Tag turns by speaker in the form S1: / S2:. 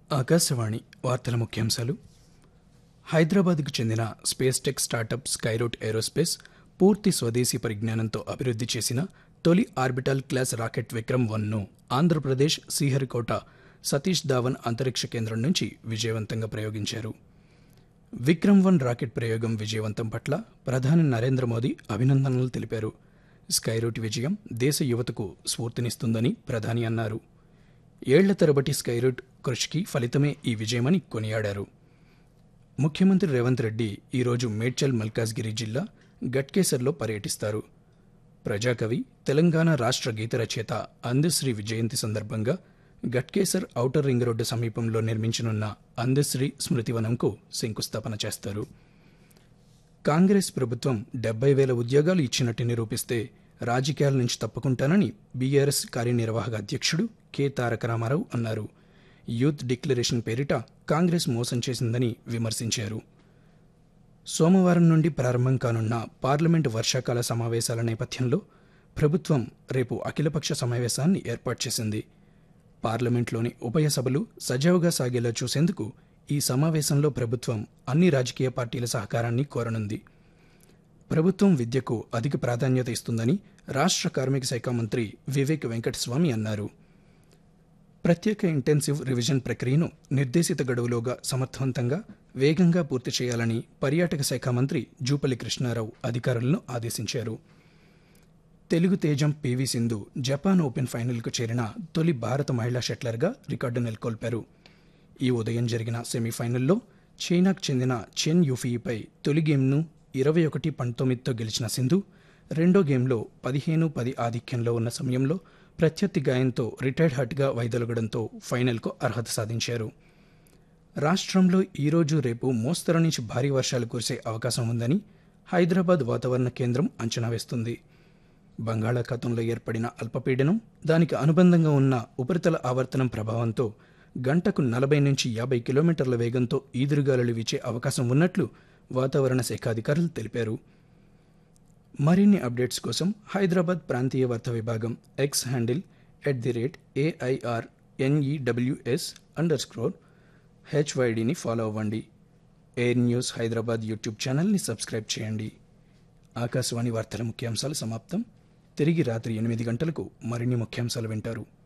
S1: ఆకాశవాణి వార్తల ముఖ్యాంశాలు హైదరాబాద్కు చెందిన space tech startup Skyroot aerospace పూర్తి స్వదేశీ పరిజ్ఞానంతో అభివృద్ధి చేసిన తొలి ఆర్బిటాల్ క్లాస్ రాకెట్ విక్రమ్ వన్ను ఆంధ్రప్రదేశ్ శ్రీహరికోట సతీష్ ధావన్ అంతరిక్ష కేంద్రం నుంచి విజయవంతంగా ప్రయోగించారు విక్రమ్ వన్ రాకెట్ ప్రయోగం విజయవంతం పట్ల ప్రధాని నరేంద్ర మోదీ అభినందనలు తెలిపారు స్కైరూట్ విజయం దేశ యువతకు స్ఫూర్తినిస్తుందని ప్రధాని అన్నారు ఏళ్ల తరబటి స్కైరూట్ కృషికి ఫలితమే ఈ విజయమని కొనియాడారు ముఖ్యమంత్రి రేవంత్ రెడ్డి ఈరోజు మేడ్చల్ మల్కాజ్గిరి జిల్లా గట్కేసర్లో పర్యటిస్తారు ప్రజాకవి తెలంగాణ రాష్ట్ర గీత రచయిత అందశ్రీ జయంతి సందర్భంగా గట్కేసర్ ఔటర్ రింగ్ రోడ్డు సమీపంలో నిర్మించనున్న అందశ్రీ స్మృతివనంకు శంకుస్థాపన చేస్తారు కాంగ్రెస్ ప్రభుత్వం డెబ్బై వేల ఉద్యోగాలు ఇచ్చినట్టు నిరూపిస్తే రాజకీయాల నుంచి తప్పుకుంటానని బీఆర్ఎస్ కార్యనిర్వాహక అధ్యక్షుడు కె తారక రామారావు అన్నారు యూత్ డిక్లరేషన్ పేరిట కాంగ్రెస్ మోసం చేసిందని విమర్శించారు సోమవారం నుండి ప్రారంభం కానున్న పార్లమెంటు వర్షాకాల సమావేశాల నేపథ్యంలో ప్రభుత్వం రేపు అఖిలపక్ష సమావేశాన్ని ఏర్పాటు చేసింది పార్లమెంట్లోని ఉభయ సభలు సజావుగా సాగేలా చూసేందుకు ఈ సమావేశంలో ప్రభుత్వం అన్ని రాజకీయ పార్టీల సహకారాన్ని కోరనుంది ప్రభుత్వం విద్యకు అధిక ప్రాధాన్యత ఇస్తుందని రాష్ట్ర కార్మిక శాఖ మంత్రి వివేక్ వెంకటస్వామి అన్నారు ప్రత్యేక ఇంటెన్సివ్ రివిజన్ ప్రక్రియను నిర్దేశిత గడువులోగా సమర్థవంతంగా వేగంగా పూర్తి చేయాలని పర్యాటక శాఖ మంత్రి జూపల్లి కృష్ణారావు అధికారులను ఆదేశించారు తెలుగు తేజం పివి సింధు జపాన్ ఓపెన్ ఫైనల్కు చేరిన తొలి భారత మహిళా షట్లర్గా రికార్డు నెలకొల్పారు ఈ ఉదయం జరిగిన సెమీఫైనల్లో చైనాకు చెందిన చెన్ యూఫీపై తొలి గేమ్ను ఇరవై ఒకటి పంతొమ్మిదితో గెలిచిన సింధు రెండో గేమ్లో పదిహేను పది ఆధిక్యంలో ఉన్న సమయంలో ప్రత్యర్థి గాయంతో రిటైర్డ్ హట్గా వైదొలగడంతో ఫైనల్కు అర్హత సాధించారు రాష్ట్రంలో ఈరోజు రేపు మోస్తరు నుంచి భారీ వర్షాలు కురిసే అవకాశం ఉందని హైదరాబాద్ వాతావరణ కేంద్రం అంచనా వేస్తుంది బంగాళాఖాతంలో ఏర్పడిన అల్పపీడనం దానికి అనుబంధంగా ఉన్న ఉపరితల ఆవర్తనం ప్రభావంతో గంటకు నలభై నుంచి యాభై కిలోమీటర్ల వేగంతో ఈదురుగాలులు వీచే అవకాశం ఉన్నట్లు వాతావరణ శాఖ అధికారులు తెలిపారు మరిన్ని అప్డేట్స్ కోసం హైదరాబాద్ ప్రాంతీయ వార్తా విభాగం X handle at the rate AIR NEWS underscore హెచ్వైడిని ఫాలో అవ్వండి ఎయిర్ న్యూస్ హైదరాబాద్ యూట్యూబ్ ఛానల్ని సబ్స్క్రైబ్ చేయండి ఆకాశవాణి వార్తల ముఖ్యాంశాలు సమాప్తం తిరిగి రాత్రి ఎనిమిది గంటలకు మరిన్ని ముఖ్యాంశాలు వింటారు